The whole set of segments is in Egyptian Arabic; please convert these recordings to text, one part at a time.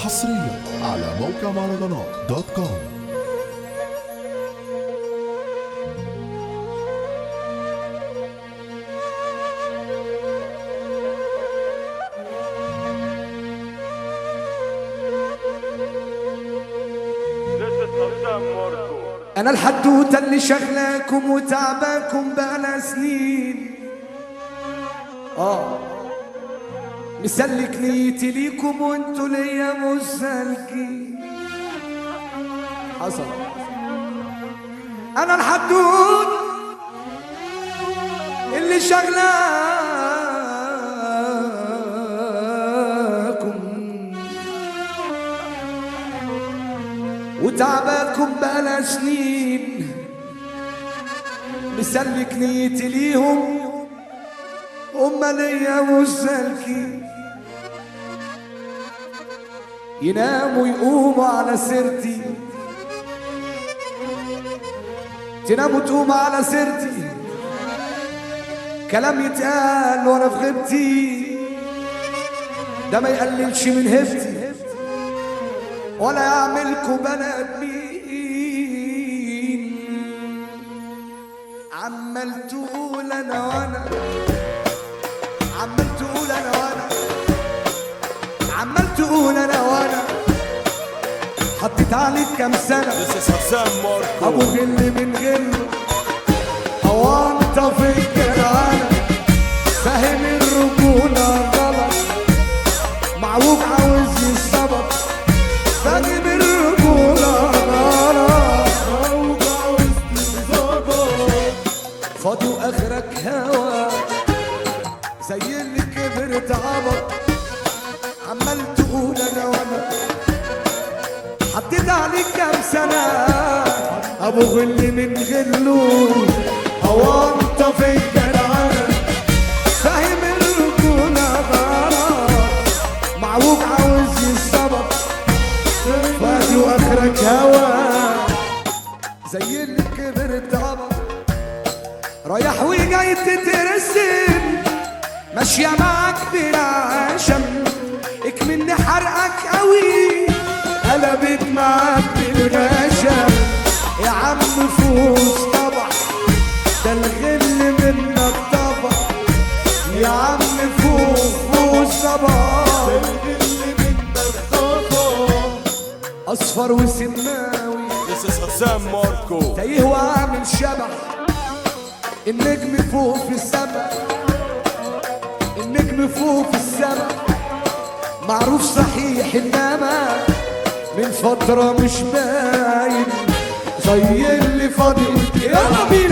حصريا على موقع مهرجانات دوت كوم This is Hassan Marco. انا الحدوته اللي شغلاكم وتعباكم بقالها سنين اه مسلك نيتي ليكم وانتوا ليا مسالكين حصل انا الحدود اللي شغلاكم وتعباكم بقالها سنين مسلك نيتي ليهم هما ليا مسالكين يناموا يقوموا على سيرتي تناموا تقوموا على سيرتي كلام يتقال وانا في غيبتي ده ما يقللش من هبتي ولا يعملكوا بني ادمين عمال تقول انا وانا عمال تقول انا وانا عمال تقول انا وانا حطيت عليك كام سنه This is Hassan Marco. ابو غل من غله هو انت فكر انا فاهم الرجوله غلط معوج عاوز السبب فاهم الرجوله غلط معوج عاوز السبب فاضي واخرك هوا زي اللي كبرت عبط عمال تقول انا وانا حطيت عليك كام سنة أبو غل من غلو هو أنت في الجدعنة فاهم الرجولة غلط معوج عاوز السبب فادي وآخرك هوا زي اللي كبرت عبط رايح وجاي تترسم ماشية معاك بلا عشم اكمني حرقك قوي قلبت معاك بالغشم يا عم فوز طبع ده الغل منك طبع يا عم فوز فوز طبع ده الغل منك طبع اصفر وسماوي This is Hassan Marco. تايه وعامل شبح النجم فوق في السماء النجم فوق في السماء معروف صحيح انما من فترة مش باين زي اللي فاضي يلا بينا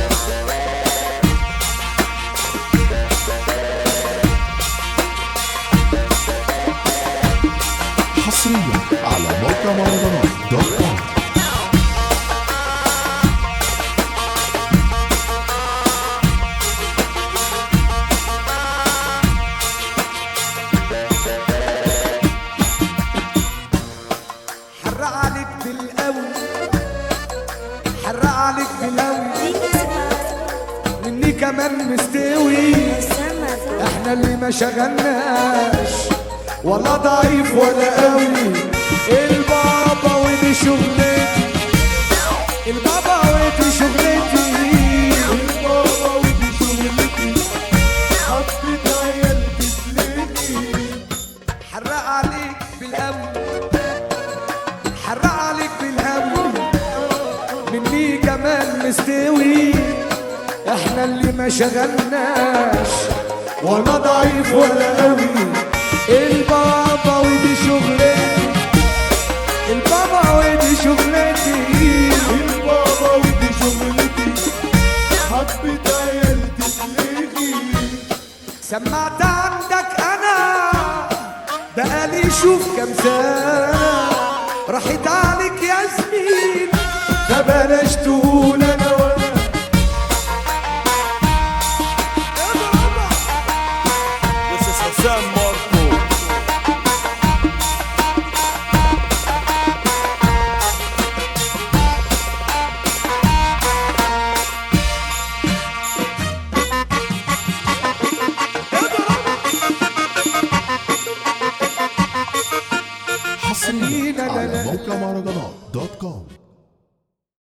حصريا على موقع مهرجانات دوت كوم حرق عليك بالقوي حرق عليك بالقوي مني كمان مستوي احنا اللي ما شغلناش ولا ضعيف ولا قوي البابا ودي شغلتي البابا ودي شغلتي البابا ودي شغلتي حطيت عيال تسلكي حرق عليك بالقوي حرق عليك بالقوي مني كمان مستوي احنا اللي ما شغلناش ولا ضعيف ولا قوي البابا ودي شغلتي البابا ودي شغلتي البابا ودي شغلتي حبيت عيال تسلكي سمعت عندك انا بقالي شوف كام سنة راحت عليك يا زميل فبلاش تقول انا وانا This is Hassan Marco. حصريا أدينا على دلال. موقع مهرجانات دوت كوم